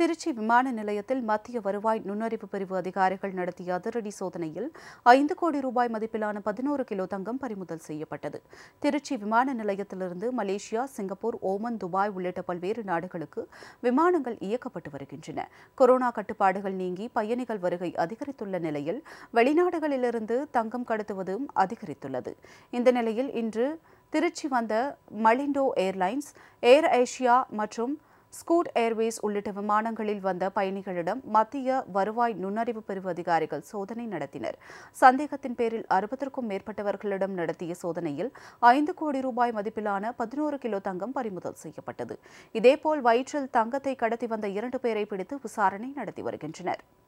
திருச்சி விமான நிலையத்தில் மத்திய வருவாய் நுண்ணறிவு பிரிவு அதிகாரிகள் நடத்திய அதிரடி சோதனையில் ஐந்து கோடி ரூபாய் மதிப்பிலான பதினோரு கிலோ தங்கம் பறிமுதல் செய்யப்பட்டது திருச்சி விமான நிலையத்திலிருந்து மலேசியா சிங்கப்பூர் ஓமன் துபாய் உள்ளிட்ட பல்வேறு நாடுகளுக்கு விமானங்கள் இயக்கப்பட்டு வருகின்றன கொரோனா கட்டுப்பாடுகள் நீங்கி பயணிகள் வருகை அதிகரித்துள்ள நிலையில் வெளிநாடுகளிலிருந்து தங்கம் கடத்துவதும் அதிகரித்துள்ளது இந்த நிலையில் இன்று திருச்சி வந்த மலிண்டோ ஏர்லைன்ஸ் ஏர் ஏஷியா மற்றும் ஸ்கூட் ஏர்வேஸ் உள்ளிட்ட விமானங்களில் வந்த பயணிகளிடம் மத்திய வருவாய் நுண்ணறிவு பிரிவு அதிகாரிகள் சோதனை நடத்தினர் சந்தேகத்தின் பேரில் அறுபதற்கும் மேற்பட்டவர்களிடம் நடத்திய சோதனையில் ஐந்து கோடி ரூபாய் மதிப்பிலான பதினோரு கிலோ தங்கம் பறிமுதல் செய்யப்பட்டது இதேபோல் வயிற்றில் தங்கத்தை கடத்தி வந்த இரண்டு பேரை பிடித்து விசாரணை நடத்தி வருகின்றனர்